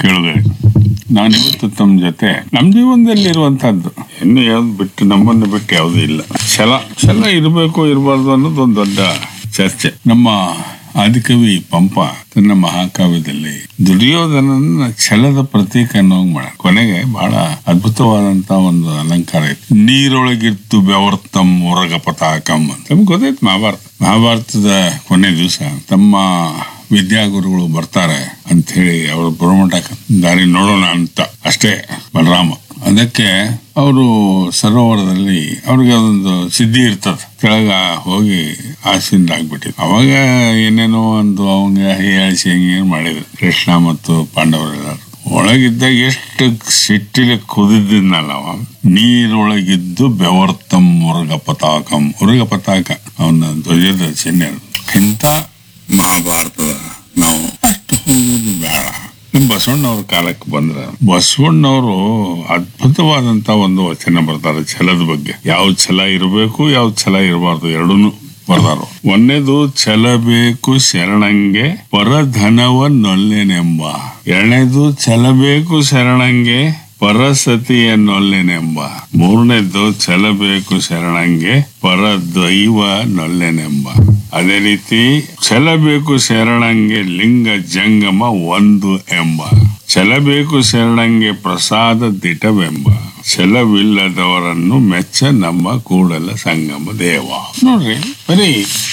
ಕೇಳಿದೆ ನಾನಿವತ್ತು ತಮ್ಮ ಜೊತೆ ನಮ್ಮ ಜೀವನದಲ್ಲಿ ಇರುವಂತಹದ್ದು ಇನ್ನು ಯಾವ್ದು ಬಿಟ್ಟು ನಮ್ಮನ್ನು ಬಿಟ್ಟು ಯಾವುದೂ ಇಲ್ಲ ಛಲ ಛಲ ಇರಬೇಕು ಇರಬಾರ್ದು ಅನ್ನೋದು ಒಂದು ದೊಡ್ಡ ಚರ್ಚೆ ನಮ್ಮ ಆದಿಕವಿ ಪಂಪ ತನ್ನ ಮಹಾಕಾವ್ಯದಲ್ಲಿ ದುರ್ಯೋಧನನ ಛಲದ ಪ್ರತೀಕ ಅನ್ನೋ ಮಾಡ ಕೊನೆಗೆ ಬಹಳ ಅದ್ಭುತವಾದಂತ ಒಂದು ಅಲಂಕಾರ ಇತ್ತು ನೀರೊಳಗಿತ್ತು ಬೆವರ್ತಂ ಉರಗ ಪತಾಕಂ ಅಂತ ನಮ್ಗೆ ಗೊತ್ತೈತೆ ಮಹಾಭಾರತ ಮಹಾಭಾರತದ ಕೊನೆ ದಿವಸ ತಮ್ಮ ವಿದ್ಯಾಗುರುಗಳು ಬರ್ತಾರೆ ಅಂತ ಹೇಳಿ ಅವರು ಬರೋಮಠ ದಾರಿ ನೋಡೋಣ ಅಂತ ಅಷ್ಟೇ ಬಲರಾಮ ಅದಕ್ಕೆ ಅವರು ಸರೋವರದಲ್ಲಿ ಅವ್ರಿಗೆ ಅದೊಂದು ಸಿದ್ಧಿ ಇರ್ತದೆ ಕೆಳಗ ಹೋಗಿ ಆಸೀನ ಆಗ್ಬಿಟ್ಟಿದ್ರು ಅವಾಗ ಏನೇನೋ ಒಂದು ಅವಂಗ ಹೀಯಾಳಿಸಿ ಏನ್ ಮಾಡಿದ್ರು ಕೃಷ್ಣ ಮತ್ತು ಪಾಂಡವರೆಲ್ಲರೂ ಒಳಗಿದ್ದಾಗ ಎಷ್ಟು ಸಿಟ್ಟಿಲೆ ಕುದಿದ್ನಲ್ಲ ಅವ ನೀರೊಳಗಿದ್ದು ಬೆವರ್ತಂ ಮುರುಗ ಪತಾಕಂ ಮುರುಗ ಪತಾಕ ಅವನ ಧ್ವಜದ ಚಿಹ್ನೆ ಅದು. ಇಂಥ ಮಹಾಭಾರತದ ನಾವು ಅಷ್ಟು ಹೋಗುದು ಬೇಡ ನಮ್ಮ ಬಸವಣ್ಣವ್ರ ಕಾಲಕ್ಕೆ ಬಂದ್ರ ಬಸವಣ್ಣವರು ಅದ್ಭುತವಾದಂತ ಒಂದು ವಚನ ಬರ್ತಾರೆ ಛಲದ ಬಗ್ಗೆ ಯಾವ ಛಲ ಇರಬೇಕು ಯಾವ ಛಲ ಇರಬಾರ್ದು ಎರಡೂನು ಬರ್ದಾರು ಒಂದೇದು ಛಲ ಬೇಕು ಶರಣಂಗೆ ಪರಧನವ ನೊಲ್ಲೆನೆಂಬ ಎರಡನೇದು ಛಲ ಬೇಕು ಶರಣಂಗೆ ಪರಸತಿಯ ನೊಲ್ಲೆನೆಂಬ ಮೂರನೇದ್ದು ಛಲ ಬೇಕು ಶರಣಂಗೆ ಪರದೈವ ನೊಲ್ಲೆನೆಂಬ ಅದೇ ರೀತಿ ಛಲ ಬೇಕು ಶರಣಂಗೆ ಲಿಂಗ ಜಂಗಮ ಒಂದು ಎಂಬ ಛಲ ಬೇಕು ಶರಣಂಗೆ ಪ್ರಸಾದ ದಿಟವೆಂಬ ಛಲವಿಲ್ಲದವರನ್ನು ಮೆಚ್ಚ ನಮ್ಮ ಕೂಡಲ ಸಂಗಮ ದೇವ ನೋಡ್ರಿ ಬರೀ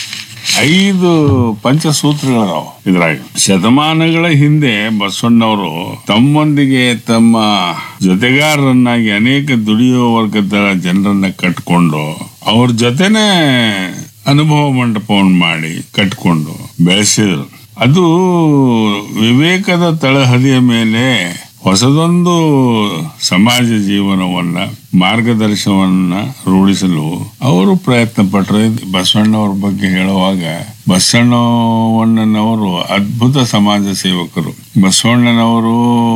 ಐದು ಪಂಚಸೂತ್ರಗಳದಾವ ಇದ್ರಾಗ ಶತಮಾನಗಳ ಹಿಂದೆ ಬಸವಣ್ಣವರು ತಮ್ಮೊಂದಿಗೆ ತಮ್ಮ ಜೊತೆಗಾರರನ್ನಾಗಿ ಅನೇಕ ದುಡಿಯುವ ವರ್ಗದ ಜನರನ್ನ ಕಟ್ಕೊಂಡು ಅವ್ರ ಜೊತೆನೆ ಅನುಭವ ಮಂಟಪವನ್ನು ಮಾಡಿ ಕಟ್ಕೊಂಡು ಬೆಳೆಸಿದ್ರು ಅದು ವಿವೇಕದ ತಳಹದಿಯ ಮೇಲೆ ಹೊಸದೊಂದು ಸಮಾಜ ಜೀವನವನ್ನ ಮಾರ್ಗದರ್ಶನವನ್ನ ರೂಢಿಸಲು ಅವರು ಪ್ರಯತ್ನ ಪಟ್ಟರೆ ಬಸವಣ್ಣವ್ರ ಬಗ್ಗೆ ಹೇಳುವಾಗ ಬಸವಣ್ಣವಣ್ಣನವರು ಅದ್ಭುತ ಸಮಾಜ ಸೇವಕರು ಬಸವಣ್ಣನವರು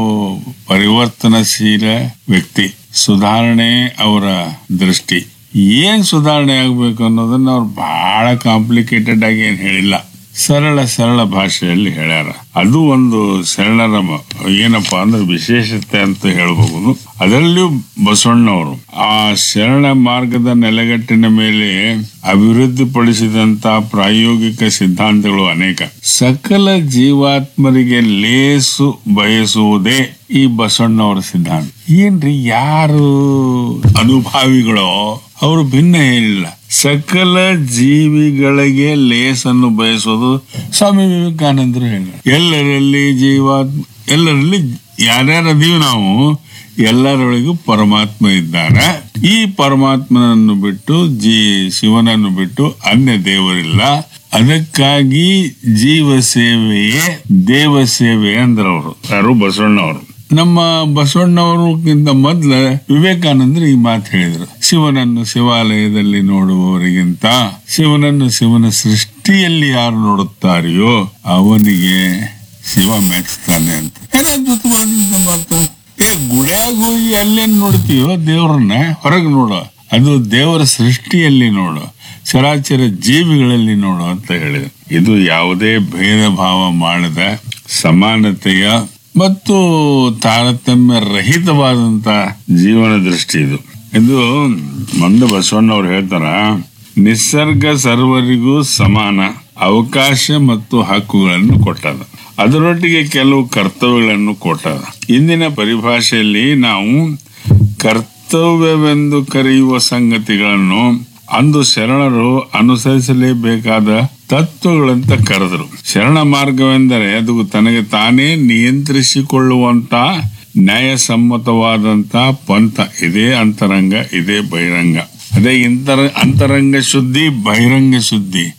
ಪರಿವರ್ತನಶೀಲ ವ್ಯಕ್ತಿ ಸುಧಾರಣೆ ಅವರ ದೃಷ್ಟಿ ಏನ್ ಸುಧಾರಣೆ ಆಗ್ಬೇಕು ಅನ್ನೋದನ್ನ ಅವ್ರು ಬಹಳ ಕಾಂಪ್ಲಿಕೇಟೆಡ್ ಆಗಿ ಏನ್ ಹೇಳಿಲ್ಲ ಸರಳ ಸರಳ ಭಾಷೆಯಲ್ಲಿ ಹೇಳ್ಯಾರ ಅದು ಒಂದು ಶರಣರ ಮ- ಏನಪ್ಪಾ ಅಂದ್ರೆ ವಿಶೇಷತೆ ಅಂತ ಹೇಳಬಹುದು ಅದರಲ್ಲಿಯೂ ಬಸವಣ್ಣವರು ಆ ಶರಣ ಮಾರ್ಗದ ನೆಲೆಗಟ್ಟಿನ ಮೇಲೆ ಅಭಿವೃದ್ಧಿಪಡಿಸಿದಂತ ಪ್ರಾಯೋಗಿಕ ಸಿದ್ಧಾಂತಗಳು ಅನೇಕ ಸಕಲ ಜೀವಾತ್ಮರಿಗೆ ಲೇಸು ಬಯಸುವುದೇ ಈ ಬಸವಣ್ಣವರ ಸಿದ್ಧಾಂತ ಏನ್ರಿ ಯಾರು ಅನುಭಾವಿಗಳೋ ಅವರು ಭಿನ್ನ ಹೇಳಿಲ್ಲ ಸಕಲ ಜೀವಿಗಳಿಗೆ ಲೇಸನ್ನು ಬಯಸೋದು ಸ್ವಾಮಿ ವಿವೇಕಾನಂದರು ಹೇಳ ಎಲ್ಲರಲ್ಲಿ ಜೀವಾತ್ಮ ಎಲ್ಲರಲ್ಲಿ ಯಾರ್ಯಾರು ಅದೀವಿ ನಾವು ಎಲ್ಲರೊಳಗೂ ಪರಮಾತ್ಮ ಇದ್ದಾನೆ ಈ ಪರಮಾತ್ಮನನ್ನು ಬಿಟ್ಟು ಜೀ ಶಿವನನ್ನು ಬಿಟ್ಟು ಅನ್ಯ ದೇವರಿಲ್ಲ ಅದಕ್ಕಾಗಿ ಜೀವ ಸೇವೆಯೇ ದೇವ ಸೇವೆ ಅಂದ್ರವರು ಯಾರು ಬಸವಣ್ಣವರು ನಮ್ಮ ಬಸವಣ್ಣವರಿಗಿಂತ ಮೊದ್ಲ ವಿವೇಕಾನಂದರು ಈ ಮಾತು ಹೇಳಿದ್ರು ಶಿವನನ್ನು ಶಿವಾಲಯದಲ್ಲಿ ನೋಡುವವರಿಗಿಂತ ಶಿವನನ್ನು ಶಿವನ ಸೃಷ್ಟಿಯಲ್ಲಿ ಯಾರು ನೋಡುತ್ತಾರೆಯೋ ಅವನಿಗೆ ಶಿವ ಮೆಚ್ತಾನೆ ಅಂತ ಏನ್ ಅದ್ಭುತವಾದಂತ ಮಾತು ಏ ಗುಡ್ಯಾಗ ಹೋಗಿ ಅಲ್ಲೇನ್ ನೋಡ್ತೀಯೋ ದೇವ್ರನ್ನ ಹೊರಗೆ ನೋಡು ಅದು ದೇವರ ಸೃಷ್ಟಿಯಲ್ಲಿ ನೋಡು ಚರಾಚರ ಜೀವಿಗಳಲ್ಲಿ ನೋಡು ಅಂತ ಹೇಳಿದ್ರು ಇದು ಯಾವುದೇ ಭೇದ ಭಾವ ಮಾಡದ ಸಮಾನತೆಯ ಮತ್ತು ತಾರತಮ್ಯ ರಹಿತವಾದಂತ ಜೀವನ ದೃಷ್ಟಿ ಇದು ಇದು ಮುಂದೆ ಬಸವಣ್ಣವ್ರು ಹೇಳ್ತಾರ ನಿಸರ್ಗ ಸರ್ವರಿಗೂ ಸಮಾನ ಅವಕಾಶ ಮತ್ತು ಹಕ್ಕುಗಳನ್ನು ಕೊಟ್ಟದ ಅದರೊಟ್ಟಿಗೆ ಕೆಲವು ಕರ್ತವ್ಯಗಳನ್ನು ಕೊಟ್ಟದ ಇಂದಿನ ಪರಿಭಾಷೆಯಲ್ಲಿ ನಾವು ಕರ್ತವ್ಯವೆಂದು ಕರೆಯುವ ಸಂಗತಿಗಳನ್ನು ಅಂದು ಶರಣರು ಅನುಸರಿಸಲೇಬೇಕಾದ ತತ್ವಗಳಂತ ಕರೆದರು ಶರಣ ಮಾರ್ಗವೆಂದರೆ ಅದು ತನಗೆ ತಾನೇ ನಿಯಂತ್ರಿಸಿಕೊಳ್ಳುವಂತ ನ್ಯಾಯಸಮ್ಮತವಾದಂತ ಪಂಥ ಇದೇ ಅಂತರಂಗ ಇದೇ ಬಹಿರಂಗ ಅದೇ ಇಂತರ ಅಂತರಂಗ ಶುದ್ಧಿ ಬಹಿರಂಗ ಶುದ್ಧಿ